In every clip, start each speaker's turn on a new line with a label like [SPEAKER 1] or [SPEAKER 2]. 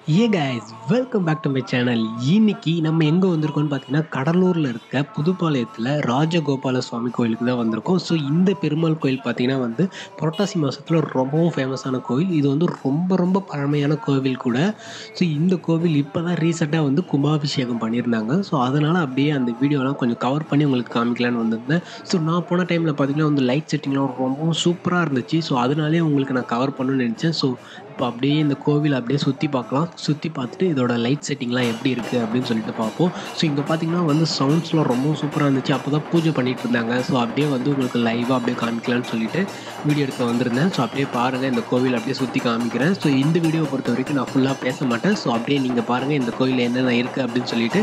[SPEAKER 1] A guys welcome back to my channel இன்னைக்கு நம்ம எங்கே வந்திருக்கோம்னு பார்த்தீங்கன்னா கடலூரில் இருக்க புதுப்பாளையத்தில் ராஜகோபால சுவாமி கோயிலுக்கு தான் வந்திருக்கோம் ஸோ இந்த பெருமாள் கோயில் பார்த்தீங்கன்னா வந்து புரட்டாசி மாதத்தில் ரொம்பவும் ஃபேமஸான கோவில் இது வந்து ரொம்ப ரொம்ப பழமையான கோவில் கூட ஸோ இந்த கோவில் இப்போ தான் ரீசெண்டாக வந்து கும்பாபிஷேகம் பண்ணியிருந்தாங்க ஸோ அதனால் அப்படியே அந்த வீடியோலாம் கொஞ்சம் கவர் பண்ணி உங்களுக்கு காமிக்கலான்னு வந்திருந்தேன் ஸோ நான் போன டைமில் பார்த்தீங்கன்னா வந்து லைட் செட்டிங்லாம் ரொம்பவும் சூப்பராக இருந்துச்சு ஸோ அதனாலே உங்களுக்கு நான் கவர் பண்ணணும்னு நினச்சேன் ஸோ இப்போ அப்படியே இந்த கோவில் அப்படியே சுற்றி பார்க்கலாம் சுற்றி பார்த்துட்டு இதோட லைட் செட்டிங்லாம் எப்படி இருக்குது அப்படின்னு சொல்லிட்டு பார்ப்போம் ஸோ இங்கே பார்த்தீங்கன்னா வந்து சவுண்ட்ஸ்லாம் ரொம்ப சூப்பராக இருந்துச்சு அப்போ தான் பூஜை பண்ணிட்டு இருந்தாங்க ஸோ அப்படியே வந்து உங்களுக்கு லைவாக அப்படியே காமிக்கலாம்னு சொல்லிட்டு வீடியோ எடுக்க வந்திருந்தேன் ஸோ அப்படியே பாருங்கள் இந்த கோவில் அப்படியே சுற்றி காமிக்கிறேன் ஸோ இந்த வீடியோவை பொறுத்த வரைக்கும் நான் ஃபுல்லாக பேச மாட்டேன் ஸோ அப்படியே நீங்கள் பாருங்கள் இந்த கோயில் என்னென்ன இருக்குது அப்படின்னு சொல்லிட்டு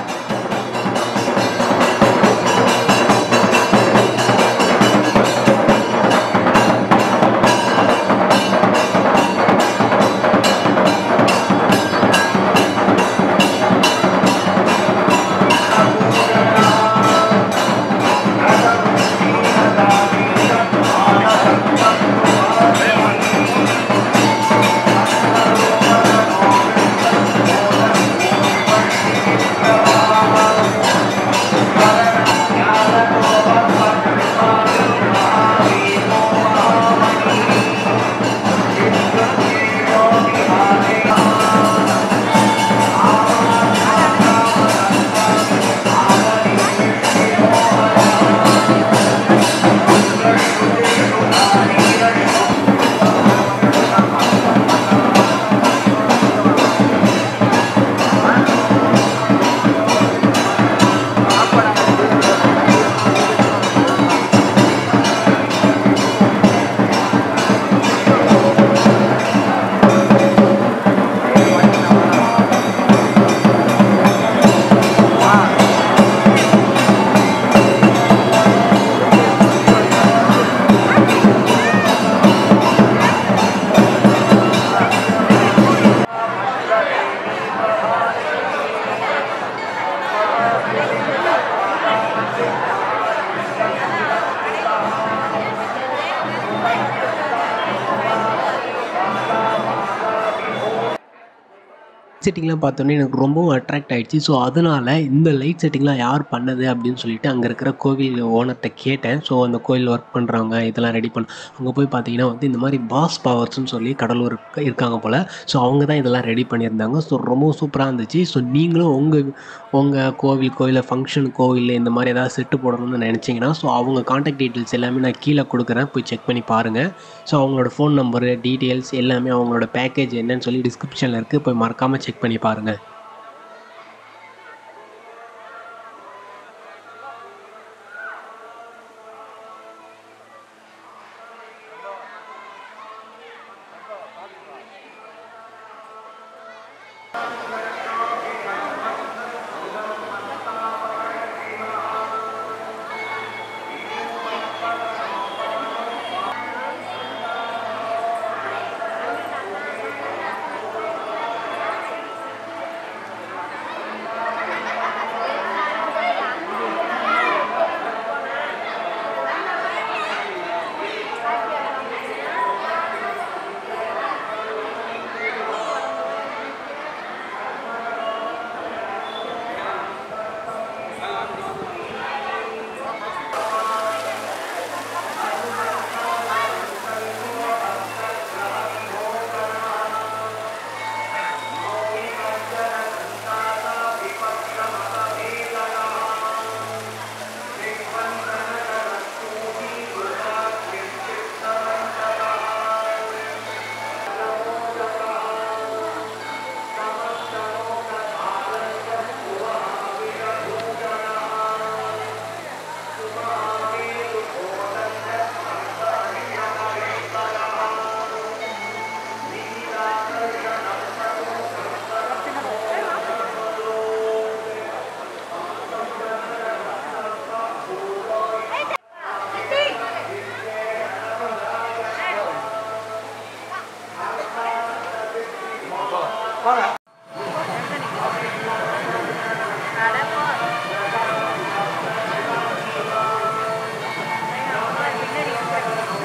[SPEAKER 1] செட்டிங்லாம் பார்த்தோன்னே எனக்கு ரொம்பவும் அட்ராக்ட் ஆகிடுச்சு ஸோ அதனால் இந்த லைட் செட்டிங்லாம் யார் பண்ணது அப்படின்னு சொல்லிட்டு அங்கே இருக்கிற கோவில் ஓனர்கிட்ட கேட்டேன் ஸோ அந்த கோயில் ஒர்க் பண்ணுறவங்க இதெல்லாம் ரெடி பண்ண அங்கே போய் பார்த்தீங்கன்னா வந்து இந்த மாதிரி பாஸ் பவர்ஸ்னு சொல்லி கடலூர் இருக்க- இருக்காங்க போல் ஸோ அவங்க தான் இதெல்லாம் ரெடி பண்ணியிருந்தாங்க ஸோ ரொம்பவும் சூப்பராக இருந்துச்சு ஸோ நீங்களும் உங்கள் உங்கள் கோவில் கோயிலில் ஃபங்க்ஷன் கோவில் இந்த மாதிரி ஏதாவது செட்டு போடணும்னு நினச்சிங்கன்னா ஸோ அவங்க காண்டாக்ட் டீட்டெயில்ஸ் எல்லாமே நான் கீழே கொடுக்குறேன் போய் செக் பண்ணி பாருங்கள் ஸோ அவங்களோட ஃபோன் நம்பரு டீட்டெயில்ஸ் எல்லாமே அவங்களோட பேக்கேஜ் என்னன்னு சொல்லி டிஸ்கிரிப்ஷனில் இருக்குது போய் மறக்காமல் செக் பண்ணி பாருங்கள்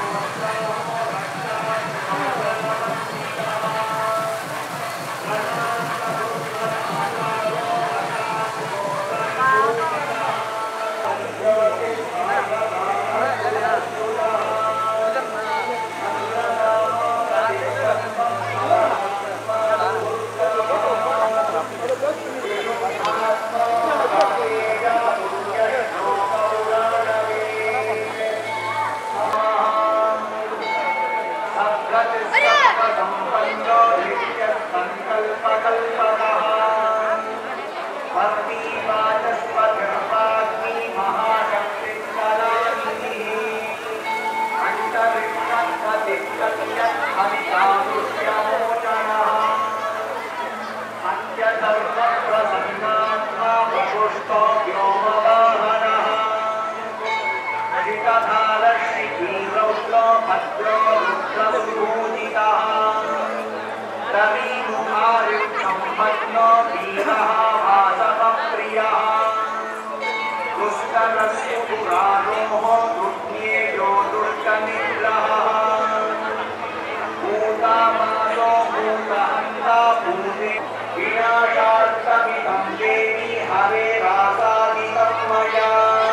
[SPEAKER 2] ஆ ब्रह्मज्ञो वीरः वासवप्रियः दुष्करस्य पुराणोः दुर्ज्ञेयो दुर्गनिग्रहः भूतामानो भूतहन्ता भूते विनाशार्थमिदं देवी हरेरासादितं मया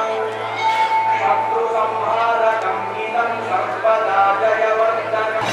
[SPEAKER 2] शत्रुसंहारकम् इदं सर्वदा जयवर्धनम्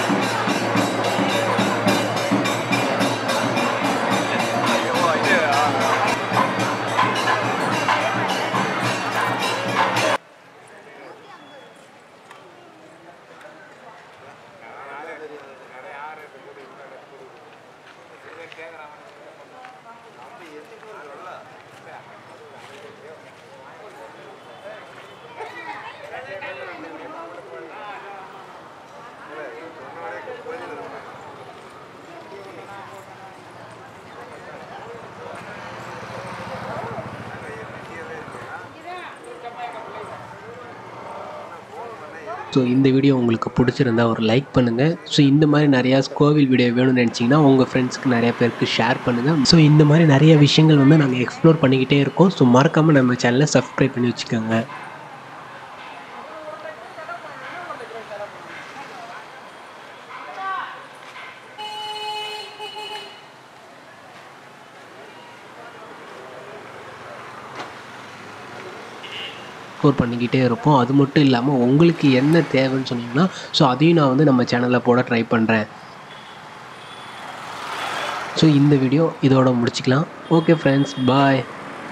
[SPEAKER 1] ஸோ இந்த வீடியோ உங்களுக்கு பிடிச்சிருந்தா ஒரு லைக் பண்ணுங்கள் ஸோ இந்த மாதிரி நிறையா கோவில் வீடியோ வேணும்னு நினச்சிங்கன்னா உங்கள் ஃப்ரெண்ட்ஸ்க்கு நிறைய பேருக்கு ஷேர் பண்ணுங்கள் ஸோ இந்த மாதிரி நிறைய விஷயங்கள் வந்து நாங்கள் எக்ஸ்ப்ளோர் பண்ணிக்கிட்டே இருக்கோம் ஸோ மறக்காமல் நம்ம சேனலை சப்ஸ்கிரைப் பண்ணி வச்சுக்கோங்க எக்ஸ்ப்ளோர் பண்ணிக்கிட்டே இருப்போம் அது மட்டும் இல்லாமல் உங்களுக்கு என்ன தேவைன்னு சொன்னீங்கன்னா ஸோ அதையும் நான் வந்து நம்ம சேனலில் போட ட்ரை பண்ணுறேன் ஸோ இந்த வீடியோ இதோட முடிச்சுக்கலாம் ஓகே ஃப்ரெண்ட்ஸ் பாய்